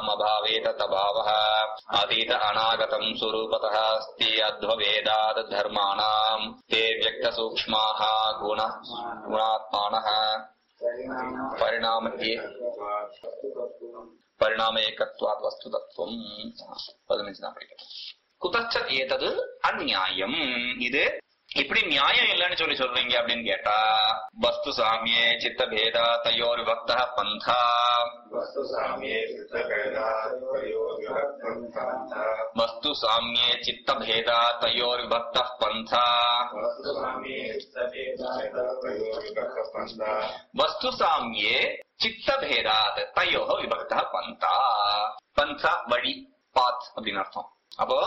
अभावे तदभावः अतीत अनागतम् स्वरूपतः अस्ति अध्ववेदात् धर्माणाम् ते व्यक्तसूक्ष्माः गुण गुणात्मानः परिणाम परिणाम एकत्वात् वस्तुतत्वम् பதினஞ்சு தான் படிக்கணும் குதச்ச ஏதது அந்நியாயம் இது இப்படி நியாயம் இல்லைன்னு சொல்லி சொல்றீங்க அப்படின்னு கேட்டா வஸ்து சாமியே சித்த பேதா தயோர் விபக்த பந்தா वस्तु साम्ये चित्तभेदात्मयोगपन्था வஸ்து சாமியே சித்த பேதா தயோர் விபக்த பந்தா वस्तु साम्ये चित्तभेदात्मयोगपन्था வஸ்து சாமியே சித்த பேதாத் தயோ விபக்த பந்தா பந்தா வழி பாத் அப்படின்னு அர்த்தம் அப்போ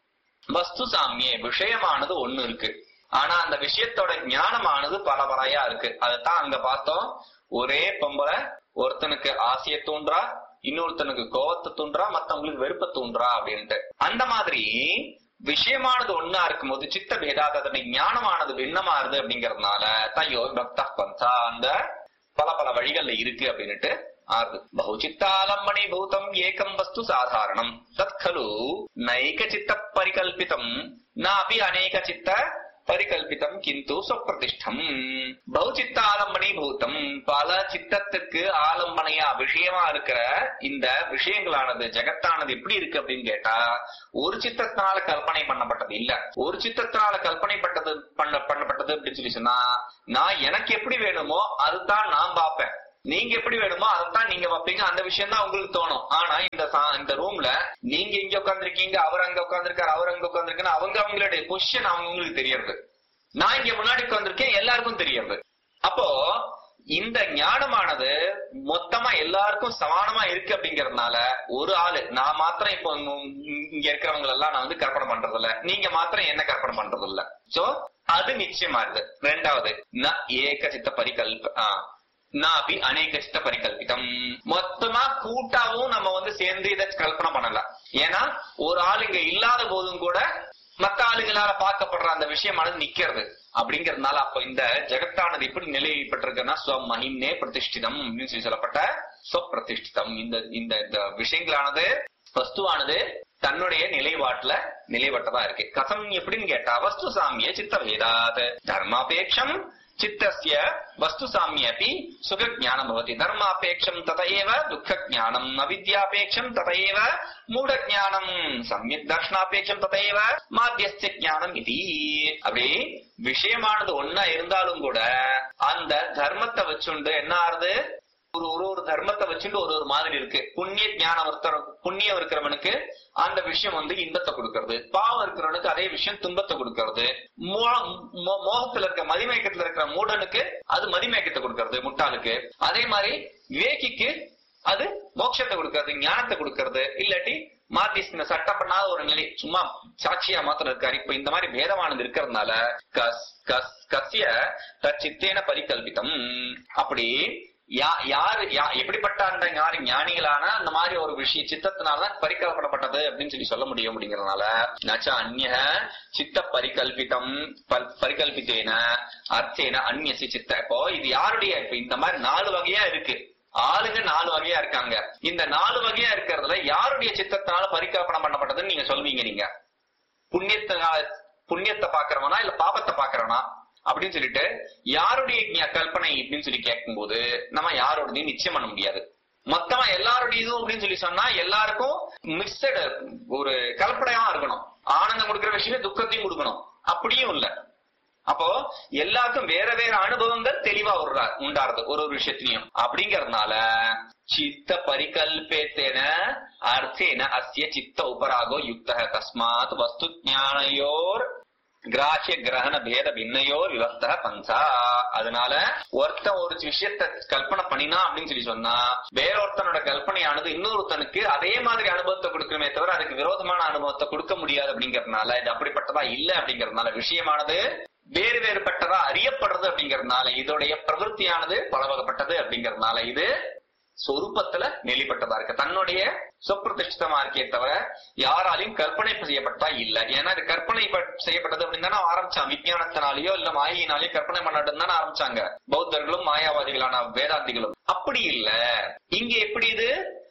வஸ்து சாமியே விஷயமானது ஒண்ணு இருக்கு ஆனா அந்த விஷயத்தோட ஞானமானது பல வரையா இருக்கு அதைத்தான் அங்க பார்த்தோம் ஒரே பொம்பளை ஒருத்தனுக்கு ஆசைய தூண்டுறா இன்னொருத்தனுக்கு கோவத்தை தூண்டுறா மத்தவங்களுக்கு வெறுப்பை தூண்டுறா அப்படின்ட்டு அந்த மாதிரி விஷயமானது ஒண்ணா இருக்கும்போது சித்த பேதாத் அதனுடைய ஞானமானது பின்னமாறுது அப்படிங்கறதுனால தையோ பக்த பந்தா அந்த பல பல வழிகள்ல இருக்கு அப்படின்னுட்டு ஆறுது பகுச்சித்தாலம்பணி பூதம் ஏகம் வஸ்து சாதாரணம் தத் खलु நைக சித்த பரிகல்பிதம் நாபி அநேக சித்த பரிகல்பிதம் கிந்து சொப்பிரதிஷ்டம் பகுச்சித்த ஆலம்பனை பூதம் பல சித்தத்துக்கு ஆலம்பனையா விஷயமா இருக்கிற இந்த விஷயங்களானது ஜெகத்தானது எப்படி இருக்கு அப்படின்னு கேட்டா ஒரு சித்தத்தினால கற்பனை பண்ணப்பட்டது இல்ல ஒரு சித்தத்தினால கற்பனை பட்டது பண்ண பண்ணப்பட்டது அப்படின்னு சொல்லி சொன்னா நான் எனக்கு எப்படி வேணுமோ அதுதான் நான் பார்ப்பேன் நீங்க எப்படி வேணுமோ அதைத்தான் நீங்க வைப்பீங்க அந்த விஷயம் தான் உங்களுக்கு தோணும் ஆனா இந்த சா- இந்த ரூம்ல நீங்க இங்க உட்காந்துருக்கீங்க அவர் அங்க உட்காந்துருக்காரு அவர் அங்க உட்காந்துருக்காரு அவங்க அவங்களுடைய பொசிஷன் அவங்களுக்கு தெரியறது நான் இங்க முன்னாடி உட்காந்துருக்கேன் எல்லாருக்கும் தெரியறது அப்போ இந்த ஞானமானது மொத்தமா எல்லாருக்கும் சமானமா இருக்கு அப்படிங்கறதுனால ஒரு ஆளு நான் மாத்திரம் இப்போ இங்க- இங்க இருக்கிறவங்க எல்லாம் நான் வந்து கற்பனை பண்றது இல்ல நீங்க மாத்திரம் என்ன கற்பனை பண்றது இல்ல சோ அது நிச்சயமா இருக்கு ரெண்டாவது ந ஏக சித்த பரிகல்ப ஆ, நாபி அநேக சித்த பரிகல்பிதம் மொத்தமா கூட்டாவும் நம்ம வந்து சேர்ந்து இதை கல்பனை பண்ணல ஏன்னா ஒரு ஆள் இங்க இல்லாத போதும் கூட மத்த ஆளுங்களால பார்க்கப்படுற அந்த விஷயமானது நிக்கிறது அப்படிங்கறதுனால அப்ப இந்த ஜெகத்தானது எப்படி நிலைப்பட்டிருக்குன்னா ஸ்வமஹிம்னே பிரதிஷ்டிதம் அப்படின்னு சொல்லி சொல்லப்பட்ட ஸ்வப்பிரதிஷ்டிதம் இந்த இந்த இந்த விஷயங்களானது வஸ்துவானது தன்னுடைய நிலைப்பாட்டுல நிலைப்பட்டதா இருக்கு கதம் எப்படின்னு கேட்டா வஸ்து சாமிய சித்தபேதாத் தர்மாபேட்சம் चित्तस्य वस्तु साम्येऽपि सुखज्ञानं भवति धर्मापेक्षं तत एव दुःखज्ञानम् अविद्यापेक्षं तत एव मूढज्ञानम् सम्यक् दर्शनापेक्षம் तत एव மாத்தியஸ்ய ஞானம் இது அப்படி விஷயமானது ஒன்னா இருந்தாலும் கூட அந்த தர்மத்தை வச்சுண்டு என்ன ஆறுது ஒரு ஒரு ஒரு தர்மத்தை வச்சுட்டு ஒரு ஒரு மாதிரி இருக்கு புண்ணிய ஞானம் ஒருத்தர் புண்ணியம் இருக்கிறவனுக்கு அந்த விஷயம் வந்து இன்பத்தை கொடுக்கறது பாவம் இருக்கிறவனுக்கு அதே விஷயம் துன்பத்தை கொடுக்கறது மோ- மோ- மோகத்துல இருக்க மதிமயக்கத்துல இருக்கிற மூடனுக்கு அது மதிமயக்கத்தை கொடுக்கறது முட்டாளுக்கு அதே மாதிரி விவேகிக்கு அது மோட்சத்தை கொடுக்கறது ஞானத்தை கொடுக்கறது இல்லாட்டி மாத்தி இந்த சட்டம் பண்ணாத ஒரு நிலை சும்மா சாட்சியா மாத்திரம் இருக்காரு இப்ப இந்த மாதிரி பேதமானது இருக்கிறதுனால கஸ் கஸ் கசிய தச்சித்தேன பரிகல்பிதம் அப்படி யா- யாரு யா- எப்படிப்பட்ட அந்த யாரு ஞானிகளான அந்த மாதிரி ஒரு விஷய சித்தத்தினாலதான் பரிகல்பனப்பட்டது அப்படின்னு சொல்லி சொல்ல முடியும் அப்படிங்கறதுனால நச்ச அந்நிய சித்த பரிகல்பிதம் பல்- பரிகல்பித்தேன அர்த்தேன அந்நியசி சித்த இப்போ இது யாருடைய இப்ப இந்த மாதிரி நாலு வகையா இருக்கு ஆளுங்க நாலு வகையா இருக்காங்க இந்த நாலு வகையா இருக்கிறதுல யாருடைய சித்தத்தினால பரிகல்பனை பண்ணப்பட்டதுன்னு நீங்க சொல்வீங்க நீங்க புண்ணியத்தினால புண்ணியத்தை பாக்குறவனா இல்ல பாபத்தை பாக்குறவனா அப்படின்னு சொல்லிட்டு யாருடைய ஞ- கல்பனை அப்படின்னு சொல்லி கேட்கும்போது நம்ம யாரோடதையும் நிச்சயம் பண்ண முடியாது மொத்தமா எல்லாருடைய இதுவும் அப்படின்னு சொல்லி சொன்னா எல்லாருக்கும் மிக்சடு ஒரு கலப்படையா இருக்கணும் ஆனந்தம் கொடுக்கிற விஷயம் துக்கத்தையும் கொடுக்கணும் அப்படியும் இல்ல அப்போ எல்லாருக்கும் வேற வேற அனுபவங்கள் தெளிவா உருறா உண்டாருது ஒரு ஒரு விஷயத்திலையும் அப்படிங்கறதுனால சித்த பரிகல்பேத்தேன அர்த்தேன அஸ்ய சித்த உபராகோ யுக்த தஸ்மாத் வஸ்து ஞானயோர் கிராஹ்ய கிரகண பேத பின்னையோர் விவஸ்த பந்தா அதனால ஒருத்தன் ஒரு விஷயத்த கல்பனை பண்ணினா அப்படின்னு சொல்லி சொன்னா வேற ஒருத்தனோட கல்பனையானது இன்னொருத்தனுக்கு அதே மாதிரி அனுபவத்தை கொடுக்கணுமே தவிர அதுக்கு விரோதமான அனுபவத்தை கொடுக்க முடியாது அப்படிங்கறதுனால இது அப்படிப்பட்டதா இல்ல அப்படிங்கறதுனால விஷயமானது வேறு வேறுபட்டதா அறியப்படுறது அப்படிங்கறதுனால இதோடைய பிரவருத்தியானது பலவகப்பட்டது அப்படிங்கறதுனால இது சொரூபத்துல நெளிப்பட்டதா இருக்கு தன்னுடைய சொப்பிரதிஷ்டிதமா இருக்கே தவிர யாராலையும் கற்பனை செய்யப்பட்டா இல்ல ஏன்னா இது கற்பனை ப- செய்யப்பட்டது அப்படின்னு தானே ஆரம்பிச்சான் விஞ்ஞானத்தினாலேயோ இல்ல மாயினாலேயோ கற்பனை பண்ணட்டும் தானே ஆரம்பிச்சாங்க பௌத்தர்களும் மாயாவாதிகளான வேதாந்திகளும் அப்படி இல்ல இங்க எப்படி இது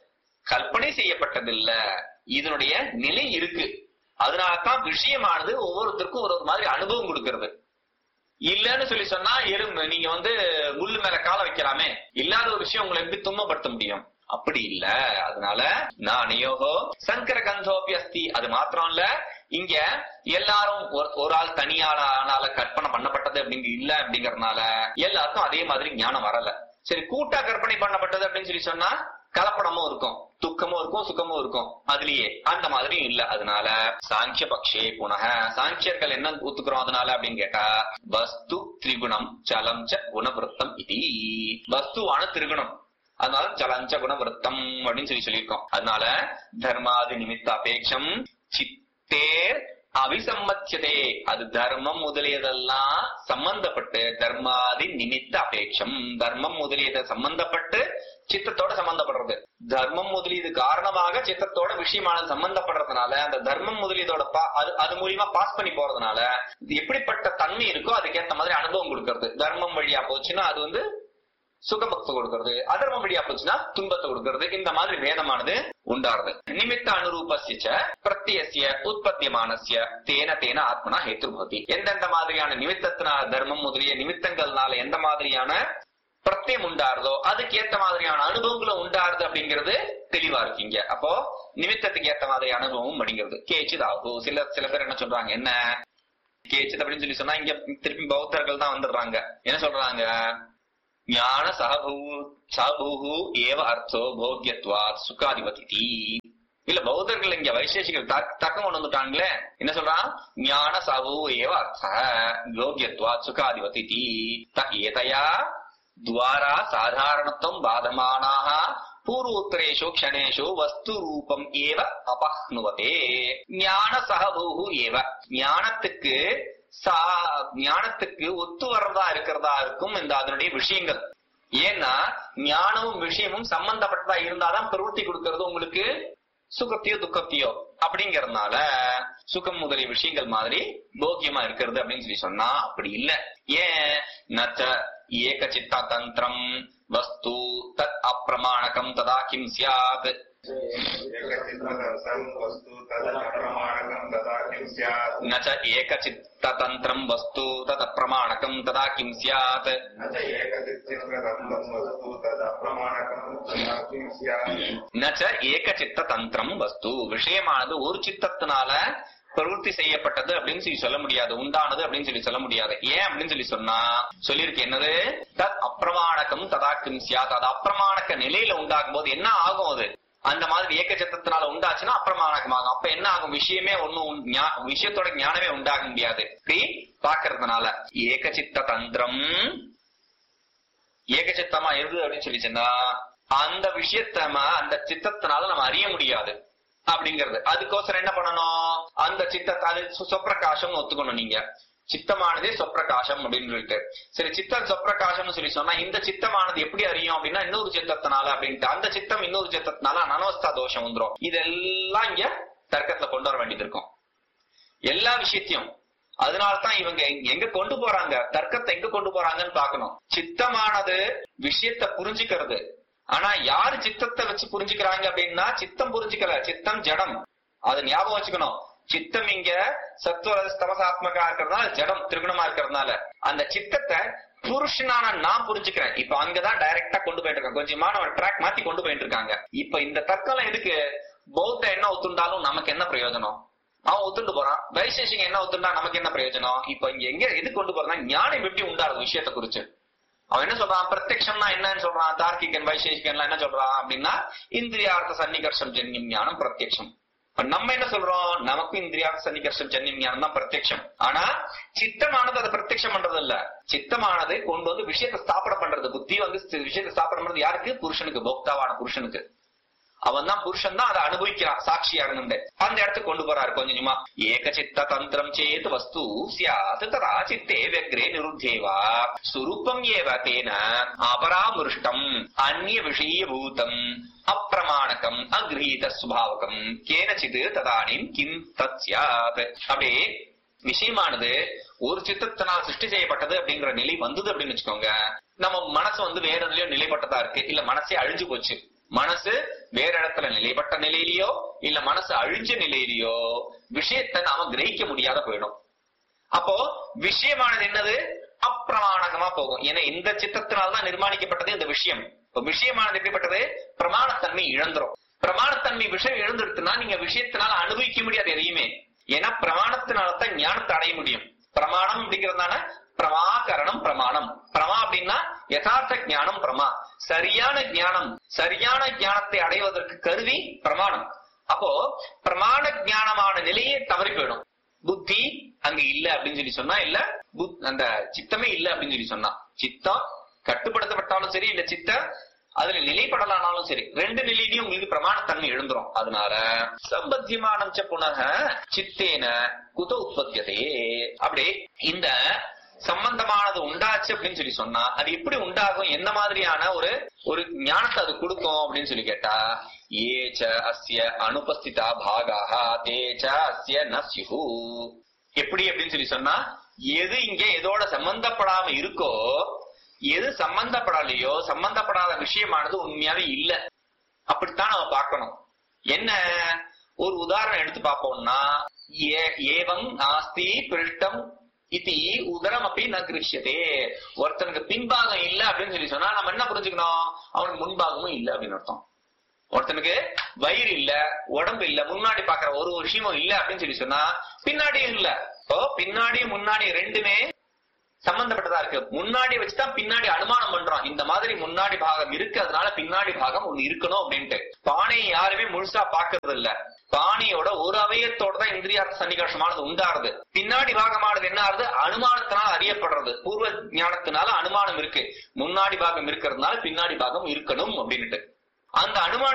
கற்பனை செய்யப்பட்டதில்ல இதனுடைய நிலை இருக்கு அதனாலதான் விஷயமானது ஒவ்வொருத்தருக்கும் ஒரு ஒரு மாதிரி அனுபவம் கொடுக்கிறது இல்லன்னு சொல்லி சொன்னா எறும்பு நீங்க வந்து முள்ளு மேல காலை வைக்கலாமே இல்லாத ஒரு விஷயம் உங்களை எப்படி துன்பப்படுத்த முடியும் அப்படி இல்ல அதனால நான் யோகோ சங்கர கந்தோபி அஸ்தி அது மாத்திரம் இல்ல இங்க எல்லாரும் ஒரு- ஒரு ஆள் தனியால ஆனால கற்பனை பண்ணப்பட்டது அப்படிங்க இல்ல அப்படிங்கறதுனால எல்லாருக்கும் அதே மாதிரி ஞானம் வரல சரி கூட்டா கற்பனை பண்ணப்பட்டது அப்படின்னு சொல்லி சொன்னா கலப்படமும் இருக்கும் துக்கமும் இருக்கும் சுகமும் இருக்கும் அதுலயே அந்த மாதிரி இல்ல அதனால சாங்கிய பக்ஷே புனக சாங்கியர்கள் என்ன ஒத்துக்கிறோம் அதனால அப்படின்னு கேட்டா வஸ்து திரிகுணம் சலம் ச குணவருத்தம் இது வஸ்துவான திரிகுணம் அதனால சலஞ்ச குணவருத்தம் அப்படின்னு சொல்லி சொல்லியிருக்கோம் அதனால தர்மாதி நிமித்த அபேட்சம் சித்தேர் அவிசம்மத்தியதே அது தர்மம் முதலியதெல்லாம் சம்பந்தப்பட்டு தர்மாதி நிமித்த அபேட்சம் தர்மம் முதலியத சம்பந்தப்பட்டு சித்தத்தோட சம்பந்தப்படுறது தர்மம் முதலியது காரணமாக சித்தத்தோட விஷயமானது சம்பந்தப்படுறதுனால அந்த தர்மம் முதலியதோட பா- அது அது மூலியமா பாஸ் பண்ணி போறதுனால இது எப்படிப்பட்ட தன்மை இருக்கோ அதுக்கேத்த மாதிரி அனுபவம் கொடுக்கறது தர்மம் வழியா போச்சுன்னா அது வந்து சுகபக்த கொடுக்கிறது அதர்மம் வழியா போச்சுன்னா துன்பத்தை கொடுக்கிறது இந்த மாதிரி வேதமானது உண்டாருது நிமித்த அனுரூபசிய பிரத்யசிய உற்பத்தியமானசிய தேன தேன ஆத்மனா ஹேத்து பவதி எந்தெந்த மாதிரியான நிமித்தத்தினால தர்மம் முதலிய நிமித்தங்கள்னால எந்த மாதிரியான பிரத்யம் உண்டாருதோ அதுக்கு ஏத்த மாதிரியான அனுபவங்களும் உண்டாருது அப்படிங்கிறது தெளிவா இருக்கீங்க அப்போ நிமித்தத்துக்கு ஏத்த மாதிரி அனுபவம் அப்படிங்கிறது கேச்சித் ஆகும் சில சில பேர் என்ன சொல்றாங்க என்ன கேச்சித் அப்படின்னு சொல்லி சொன்னா இங்க திருப்பி பௌத்தர்கள் தான் வந்துடுறாங்க என்ன சொல்றாங்க ஞான சகபூ சகபூஹு ஏவ அர்த்தோ போக்கியத்வாத் சுகாதிபதி இல்ல பௌத்தர்கள் இங்க வைசேஷிகள் தக்- தக்கம் கொண்டு வந்துட்டாங்களே என்ன சொல்றான் ஞான சபு ஏவ அர்த்த யோகியத்வாத் சுகாதிபதி த ஏதயா துவாரா சாதாரணத்துவம் பாதமானாக பூர்வோத்தரேஷு க்ஷணேஷு வஸ்து ரூபம் ஏவ அபஹ்னுவதே ஞான சகபூஹு ஏவ ஞானத்துக்கு சா ஞானத்துக்கு ஒத்து வர்றதா இருக்கிறதா இருக்கும் இந்த அதனுடைய விஷயங்கள் ஏன்னா ஞானமும் விஷயமும் சம்பந்தப்பட்டதா இருந்தாதான் பிரவൃத்தி கொடுக்கறது உங்களுக்கு சுகத்தையோ துக்கத்தையோ அப்படிங்கறதுனால சுகம் முதலிய விஷயங்கள் மாதிரி போக்கியமா இருக்கிறது அப்படின்னு சொல்லி சொன்னா அப்படி இல்ல ஏன் நச்ச ஏக சித்தா தந்திரம் வஸ்து தத் அப்பிரமாணகம் ததா கிம் சியாத் एकचित्तदर्शनं वस्तु तदप्रमाणकं तथा किं स्यात् न च एकचित्ततन्त्रम् वस्तु तदप्रमाणकम् तदा किम् स्यात् न च एकचित्तदर्शनं वस्तु तदप्रमाणकं तथा किं स्यात् ந ச ஏகசித்த தந்திரம் வஸ்து விஷயமானது ஒரு சித்தத்தினால பிரவೃத்தி செய்யப்பட்டது அப்படின்னு சொல்லி சொல்ல முடியாது உண்டானது அப்படின்னு சொல்லி சொல்ல முடியாது ஏன் அப்படின்னு சொல்லி சொன்னா சொல்லியிருக்கு என்னது தத் அப்பிரமாணகம் ததா கிம் சியாத் அது அப்பிரமாணக்க நிலையில உண்டாகும் போது என்ன ஆகும் அது அந்த மாதிரி ஏகச்சித்தத்தினால உண்டாச்சுன்னா அப்பிரமாணகமாகும் அப்ப என்ன ஆகும் விஷயமே ஒண்ணும் ஞா- விஷயத்தோட ஞானமே உண்டாக முடியாது இப்படி பாக்குறதுனால ஏகசித்த தந்திரம் ஏகச்சித்தமா இருந்தது அப்படின்னு சொல்லிச்சுன்னா அந்த விஷயத்தமா அந்த சித்தத்தினால நம்ம அறிய முடியாது அப்படிங்கிறது அதுக்கோசரம் என்ன பண்ணணும் அந்த சித்தத்தை அது சு- சொப்பிரகாசம் ஒத்துக்கணும் நீங்க சித்தமானதே சொப்பிரகாசம் அப்படின்னு சொல்லிட்டு சரி சித்தம் சொப்பிரகாசம்னு சொல்லி சொன்னா இந்த சித்தமானது எப்படி அறியும் அப்படின்னா இன்னொரு சித்தத்தினால அப்படின்ட்டு அந்த சித்தம் இன்னொரு சித்தத்தினால அனவஸ்தா தோஷம் வந்துரும் இதெல்லாம் இங்க தர்க்கத்துல கொண்டு வர வேண்டியது இருக்கும் எல்லா விஷயத்தையும் அதனாலதான் இவங்க எங்க- எங்க கொண்டு போறாங்க தர்க்கத்தை எங்க கொண்டு போறாங்கன்னு பார்க்கணும் சித்தமானது விஷயத்தை புரிஞ்சுக்கிறது ஆனா யாரு சித்தத்தை வச்சு புரிஞ்சுக்கிறாங்க அப்படின்னா சித்தம் புரிஞ்சுக்கல சித்தம் ஜடம் அது ஞாபகம் வச்சுக்கணும் சித்தம் இங்க சத்துவ தமசாத்மகா இருக்கிறதுனால ஜடம் திருகுணமா இருக்கிறதுனால அந்த சித்தத்தை புருஷனான நான் புரிஞ்சுக்கிறேன் இப்ப அங்கதான் டைரக்டா கொண்டு போயிட்டு இருக்காங்க கொஞ்சமா நம்ம ட்ராக் மாத்தி கொண்டு போயிட்டு இருக்காங்க இப்ப இந்த தர்க்கம் எதுக்கு பௌத்த என்ன ஒத்துண்டாலும் நமக்கு என்ன பிரயோஜனம் அவன் ஒத்துண்டு போறான் வைசேஷிங்க என்ன ஒத்துண்டா நமக்கு என்ன பிரயோஜனம் இப்ப இங்க எங்க எது கொண்டு போறா ஞானம் எப்படி உண்டாருது விஷயத்தை குறிச்சு அவன் என்ன சொல்றான் பிரத்யக்ஷம்னா என்னன்னு சொல்றான் தார்க்கிகன் வைசேஷிகன்லாம் என்ன சொல்றான் அப்படின்னா இந்திரியார்த்த சன்னிகர்ஷம் ஜன்யம் ஞானம் பிரத்யக்ஷம் இப்ப நம்ம என்ன சொல்றோம் நமக்கும் இந்திரியார்த்த சன்னிகர்ஷம் ஜன்யம் ஞானம் தான் பிரத்யக்ஷம் ஆனா சித்தமானது அதை பிரத்யக்ஷம் பண்றது இல்ல சித்தமானது கொண்டு வந்து விஷயத்தை ஸ்தாபனை பண்றது புத்தி வந்து சி- விஷயத்தை ஸ்தாபனை பண்றது யாருக்கு புருஷனுக்கு போக்தாவான புருஷனுக்கு அவன் தான் புருஷன் தான் அதை அனுபவிக்கிறான் சாட்சியா இருந்து அந்த இடத்துக்கு கொண்டு போறாரு கொஞ்சம் கொஞ்சமா ஏக சித்த தந்திரம் சேத் வஸ்து சியாத் ததா சித்தே व्यग्रे நிருத்தேவா சுரூபம் ஏவ தேன அபராமுருஷ்டம் அந்நிய விஷயீபூதம் அப்பிரமாணகம் அகிரீத சுபாவகம் கேனச்சித் ததானிம் கிம் தத் சியாத் அப்படியே விஷயமானது ஒரு சித்தத்தினால் சிருஷ்டி செய்யப்பட்டது அப்படிங்கிற நிலை வந்தது அப்படின்னு வச்சுக்கோங்க நம்ம மனசு வந்து வேற எதுலயோ நிலைப்பட்டதா இருக்கு இல்ல மனசே அழிஞ்சு போச்சு மனசு வேற இடத்துல நிலைப்பட்ட நிலையிலயோ இல்ல மனசு அழிஞ்ச நிலையிலயோ விஷயத்தை நாம கிரகிக்க முடியாத போயிடும் அப்போ விஷயமானது என்னது அப்பிரமாணகமா போகும் ஏன்னா இந்த சித்தத்தினால்தான் நிர்மாணிக்கப்பட்டது இந்த விஷயம் இப்ப விஷயமானது எப்படிப்பட்டது பிரமாணத்தன்மை இழந்துரும் பிரமாணத்தன்மை விஷயம் இழந்துடுத்துனா நீங்க விஷயத்தினால அனுபவிக்க முடியாது எதையுமே ஏன்னா பிரமாணத்தினாலதான் ஞானத்தை அடைய முடியும் பிரமாணம் அப்படிங்கறதுனால பிரமாகரணம் பிரமாணம் பிரமா அப்படின்னா யதார்த்த ஞானம் பிரமா சரியான ஞானம் சரியான ஞானத்தை அடைவதற்கு கருவி பிரமாணம் அப்போ பிரமாண ஞானமான நிலையே தவறி போயிடும் புத்தி அங்க இல்ல அப்படின்னு சொல்லி சொன்னா இல்ல புத்- அந்த சித்தமே இல்ல அப்படின்னு சொல்லி சொன்னா சித்தம் கட்டுப்படுத்தப்பட்டாலும் சரி இல்ல சித்தம் அதுல நிலைப்படலானாலும் சரி ரெண்டு நிலையிலையும் உங்களுக்கு பிரமாணத்தன்மை எழுந்துரும் அதனால சம்பத்தியமானம் ச புனக சித்தேன குத உற்பத்தியதே அப்படி இந்த சம்பந்தமானது உண்டாச்சு அப்படின்னு சொல்லி சொன்னா அது எப்படி உண்டாகும் எந்த மாதிரியான ஒரு ஒரு ஞானத்தை அது கொடுக்கும் அப்படின்னு சொல்லி கேட்டா ஏச்ச அஸ்ய அனுபஸ்திதா பாகாக தேச்ச அஸ்ய நஸ்யு எப்படி அப்படின்னு சொல்லி சொன்னா எது இங்க எதோட சம்பந்தப்படாம இருக்கோ எது சம்பந்தப்படலையோ சம்பந்தப்படாத விஷயமானது உண்மையாவே இல்ல அப்படித்தான் நம்ம பார்க்கணும் என்ன ஒரு உதாரணம் எடுத்து பார்ப்போம்னா ஏ- ஏவம் நாஸ்தி பிருஷ்டம் இதி உதரம் அப்படி ந கிருஷ்யதே ஒருத்தனுக்கு பின்பாகம் இல்ல அப்படின்னு சொல்லி சொன்னா நம்ம என்ன புரிஞ்சுக்கணும் அவனுக்கு முன்பாகமும் இல்ல அப்படின்னு அர்த்தம் ஒருத்தனுக்கு வயிறு இல்ல உடம்பு இல்ல முன்னாடி பாக்குற ஒரு விஷயமும் இல்ல அப்படின்னு சொல்லி சொன்னா பின்னாடியும் இல்ல இப்போ பின்னாடியும் முன்னாடி ரெண்டுமே சம்பந்தப்பட்டதா இருக்கு முன்னாடி வச்சுதான் பின்னாடி அனுமானம் பண்றோம் இந்த மாதிரி முன்னாடி பாகம் இருக்கு அதனால பின்னாடி பாகம் ஒண்ணு இருக்கணும் அப்படின்ட்டு பானையை யாருமே முழுசா பாக்குறது இல்ல பானையோட ஒரு அவயத்தோட தான் இந்திரியார்த்த சன்னிகர்ஷமானது உண்டாருது பின்னாடி பாகமானது என்ன ஆகுது அனுமானத்தினால் அறியப்படுறது பூர்வ ஞானத்தினால அனுமானம் இருக்கு முன்னாடி பாகம் இருக்கிறதுனால பின்னாடி பாகம் இருக்கணும் அப்படின்ட்டு அந்த அனுமானம்